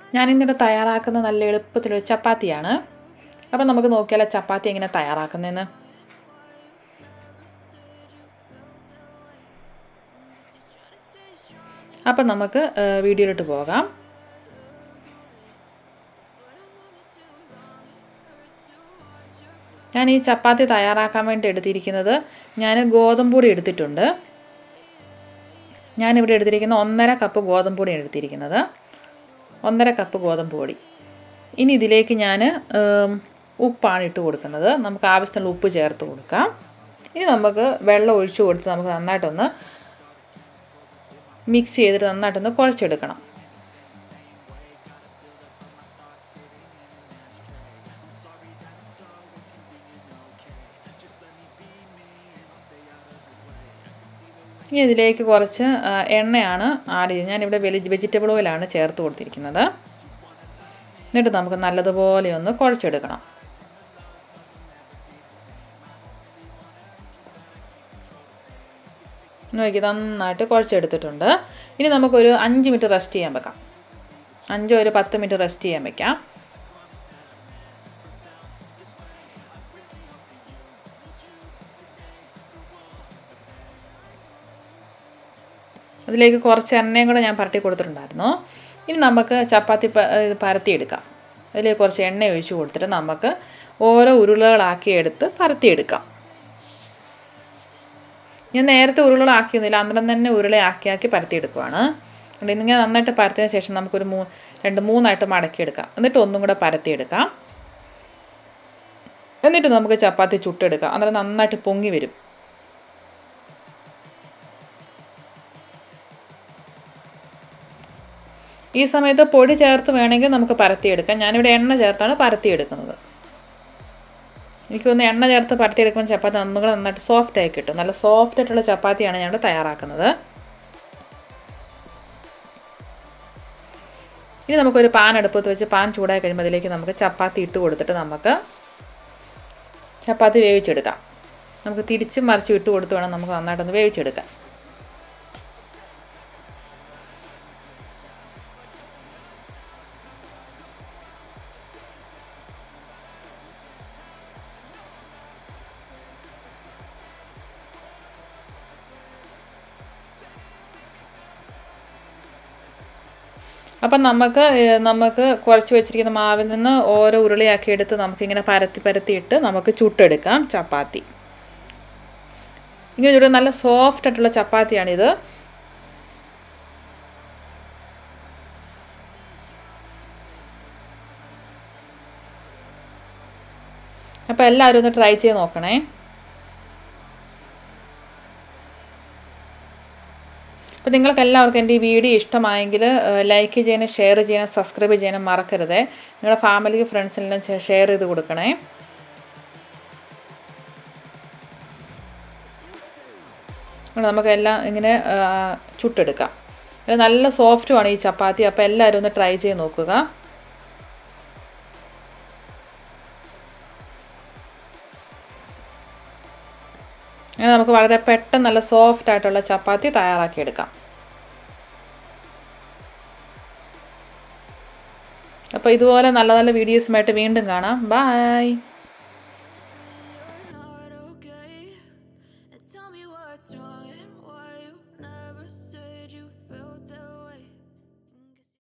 ഞാനിന്നിവിടെ തയ്യാറാക്കുന്ന നല്ല എളുപ്പത്തിലൊരു ചപ്പാത്തിയാണ് അപ്പം നമുക്ക് നോക്കിയാലോ ചപ്പാത്തി എങ്ങനെ തയ്യാറാക്കുന്നതെന്ന് അപ്പം നമുക്ക് ഏഹ്, വീഡിയോയിലോട്ട് പോകാം ഞാൻ ഈ ചപ്പാത്തി തയ്യാറാക്കാൻ വേണ്ടി എടുത്തിരിക്കുന്നത് ഞാൻ ഗോതമ്പ് പൊടി എടുത്തിട്ടുണ്ട് ഞാനിവിടെ എടുത്തിരിക്കുന്ന ഒന്നര കപ്പ് ഗോതമ്പ് പൊടിയാണ് എടുത്തിരിക്കുന്നത് ഒന്നര കപ്പ് ഗോതമ്പ് പൊടി ഇനി ഇതിലേക്ക് ഞാൻ ഉപ്പാണ് ഇട്ട് കൊടുക്കുന്നത് നമുക്ക് ആവശ്യത്തിനുള്ള ഉപ്പ് ചേർത്ത് കൊടുക്കാം ഇനി നമുക്ക് വെള്ളം ഒഴിച്ച് കൊടുത്ത് നമുക്ക് നന്നായിട്ടൊന്ന് മിക്സ് ചെയ്തിട്ട് നന്നായിട്ടൊന്ന് കുഴച്ചെടുക്കണം ഇനി ഇതിലേക്ക് കുറച്ച് ആ, എണ്ണയാണ് ആഡ് ചെയ്യുന്നത് ഞാനിവിടെ വെജി വെജിറ്റബിൾ ഓയിലാണ് ചേർത്ത് കൊടുത്തിരിക്കുന്നത് എന്നിട്ട് നമുക്ക് നല്ലതുപോലെ ഒന്ന് കുഴച്ചെടുക്കണം നോക്കി നന്നായിട്ട് കുഴച്ചെടുത്തിട്ടുണ്ട് ഇനി നമുക്കൊരു അഞ്ച് മിനിറ്റ് റെസ്റ്റ് ചെയ്യാൻ വെക്കാം അഞ്ചോ ഒരു പത്ത് മിനിറ്റ് റെസ്റ്റ് ചെയ്യാൻ വെക്കാം അതിലേക്ക് കുറച്ച് എണ്ണയും കൂടെ ഞാൻ പരട്ടി കൊടുത്തിട്ടുണ്ടായിരുന്നു ഇനി നമുക്ക് ചപ്പാത്തി പ- ഇത് പരത്തിയെടുക്കാം അതിലേക്ക് കുറച്ച് എണ്ണ ഒഴിച്ച് കൊടുത്തിട്ട് നമുക്ക് ഓരോ ഉരുളകളാക്കി എടുത്ത് പരത്തിയെടുക്കാം ഞാൻ നേരത്തെ ഉരുളകളാക്കിയൊന്നുമില്ല അന്നേരം തന്നെ ഉരുളയാക്കി ആക്കി പരത്തിയെടുക്കുവാണ് അതുകൊണ്ട് ഇന്നിങ്ങനെ നന്നായിട്ട് പരത്തിയതിന് ശേഷം നമുക്കൊരു മൂ രണ്ട് മൂന്നായിട്ട് മടക്കിയെടുക്കാം എന്നിട്ട് ഒന്നും കൂടെ പരത്തിയെടുക്കാം എന്നിട്ട് നമുക്ക് ചപ്പാത്തി ചുട്ടെടുക്കാം അന്നേരം നന്നായിട്ട് പൊങ്ങി വരും ഈ സമയത്ത് പൊടി ചേർത്ത് വേണമെങ്കിൽ നമുക്ക് പരത്തിയെടുക്കാം ഞാനിവിടെ എണ്ണ ചേർത്താണ് പരത്തിയെടുക്കുന്നത് എനിക്ക് തോന്നുന്നു എണ്ണ ചേർത്ത് പരത്തിയെടുക്കുമ്പോൾ ചപ്പാത്തി ഒന്നുകൂടെ നന്നായിട്ട് സോഫ്റ്റ് ആയി കിട്ടും നല്ല സോഫ്റ്റ് ആയിട്ടുള്ള ചപ്പാത്തിയാണ് ഞങ്ങൾ തയ്യാറാക്കുന്നത് ഇനി നമുക്കൊരു പാൻ അടുപ്പത്ത് വെച്ച് പാൻ ചൂടായി കഴിയുമ്പോൾ അതിലേക്ക് നമുക്ക് ചപ്പാത്തി ഇട്ട് കൊടുത്തിട്ട് നമുക്ക് ചപ്പാത്തി വേവിച്ചെടുക്കാം നമുക്ക് തിരിച്ചും മറിച്ചും ഇട്ട് കൊടുത്ത് വേണം നമുക്ക് നന്നായിട്ടൊന്ന് വേവിച്ചെടുക്കാം അപ്പം നമുക്ക് ഏഹ്, നമുക്ക് കുഴച്ച് വെച്ചിരിക്കുന്ന മാവിൽ നിന്ന് ഓരോ ഉരുളയാക്കി എടുത്ത് നമുക്കിങ്ങനെ പരത്തി പരത്തിയിട്ട് നമുക്ക് ചുട്ടെടുക്കാം ചപ്പാത്തി ഇങ്ങനെ ഒരു നല്ല സോഫ്റ്റ് ആയിട്ടുള്ള ചപ്പാത്തിയാണിത് അപ്പോൾ എല്ലാവരും ഒന്ന് ട്രൈ ചെയ്ത് നോക്കണേ അപ്പോൾ നിങ്ങൾക്ക് എല്ലാവർക്കും എൻ്റെ ഈ വീഡിയോ ഇഷ്ടമായെങ്കിൽ ലൈക്ക് ചെയ്യാനും ഷെയർ ചെയ്യാനും സബ്സ്ക്രൈബ് ചെയ്യാനും മറക്കരുത് നിങ്ങളുടെ ഫാമിലിക്ക് ഫ്രണ്ട്സിനെല്ലാം ഷെയർ ചെയ്ത് കൊടുക്കണേ അതുകൊണ്ട് നമുക്കെല്ലാം ഇങ്ങനെ ആ, ചുട്ടെടുക്കാം ഇത് നല്ല സോഫ്റ്റുമാണ് ഈ ചപ്പാത്തി അപ്പോൾ എല്ലാവരും ഒന്ന് ട്രൈ ചെയ്ത് നോക്കുക അങ്ങനെ നമുക്ക് വളരെ പെട്ടെന്ന് നല്ല സോഫ്റ്റ് ആയിട്ടുള്ള ചപ്പാത്തി തയ്യാറാക്കിയെടുക്കാം അപ്പോൾ ഇതുപോലെ നല്ല നല്ല വീഡിയോസുമായിട്ട് വീണ്ടും കാണാം ബായ്